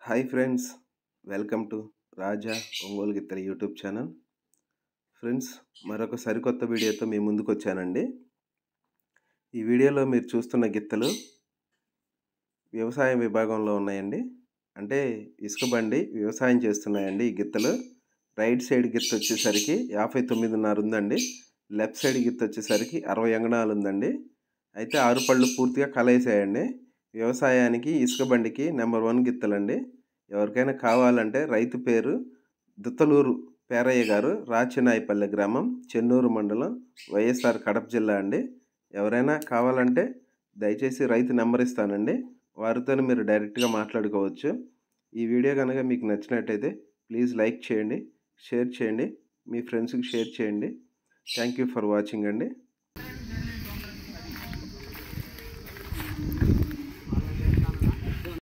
hi friends welcome to Raja Ongole గిత్తల YouTube channel friends మరొక సరికొత్త వీడియోతో మీ ముందుకు వచ్చానండి ఈ వీడియోలో మీరు చూస్తున్న గిత్తలు వ్యవసాయ విభాగంలో ఉన్నాయండి అంటే ఇసుక బండి వ్యవసాయం చేస్తున్నాయండి ఈ గిత్తలు రైట్ సైడ్ గిత్త వచ్చేసరికి యాభై తొమ్మిదిన్నర ఉందండి లెఫ్ట్ సైడ్ గిత్త వచ్చేసరికి అరవై అంగణాలు ఉందండి అయితే ఆరు పళ్ళు పూర్తిగా కలేసాయండి వ్యవసాయానికి ఇసుక బండికి నెంబర్ వన్ గిత్తలండి ఎవరికైనా కావాలంటే రైతు పేరు దుత్తలూరు పేరయ్య గారు రాచినాయపల్లె గ్రామం చెన్నూరు మండలం వైఎస్ఆర్ కడప జిల్లా అండి ఎవరైనా కావాలంటే దయచేసి రైతు నెంబర్ ఇస్తానండి వారితో మీరు డైరెక్ట్గా మాట్లాడుకోవచ్చు ఈ వీడియో కనుక మీకు నచ్చినట్టయితే ప్లీజ్ లైక్ చేయండి షేర్ చేయండి మీ ఫ్రెండ్స్కి షేర్ చేయండి థ్యాంక్ యూ ఫర్ వాచింగ్ అండి